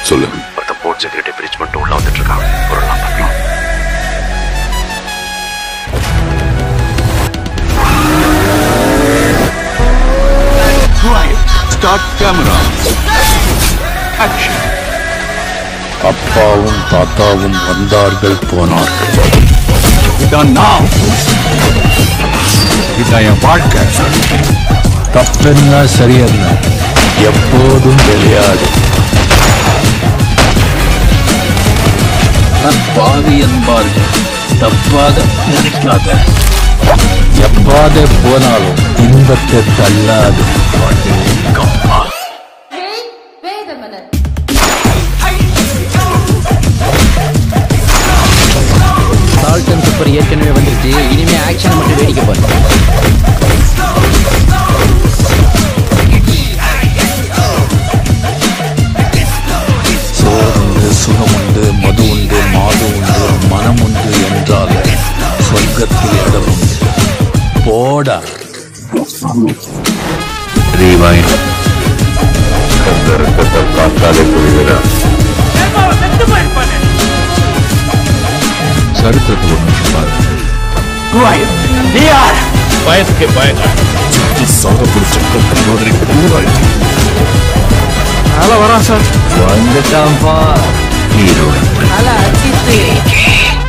சொல்லு ஒருத்தன் board security breach பண்ணிட்டு உள்ள வந்துட்டு இருக்கான் பொருள்லாம் பார்க்கலாம் ஸ்டார்ட் கேமரா ஆக்ஷன் அப்பாவும் தாத்தாவும் வந்தார்கள் போனார்கள் இதான் நான் இதான் என் வாழ்க்கை தப்பென்ன சரியென்ன எப்போதும் விளையாடு நான் பாவி என்பார்கள் தப்பாக நினைக்காத எப்பாதே போனாலும் இன்பத்தை தள்ளாது கப்பா Hey, wait a minute. Salt and super ஏற்கனவே வந்துருச்சு இனிமே ஆக்ஷன் மட்டும் வேடிக்கை பாரு சோறுண்டு சுகமுண்டு மது உண்டு மாது உண்டு மனம் உண்டு என்றால் சொர்க்கத்தில் இடம் உண்டு போடா ரீவைண்ட் அந்த ரத்தத்தை பார்த்தாலே புரியுதுடா சரித்திரத்தை ஒரு நிமிஷம் பாரு பயத்துக்கு பயங்க சாக பிடிச்ச கப்பல் மாதிரி கூறாயிட்டு வந்துட்டான்பா ஹீரோ நல்லா அடிச்சு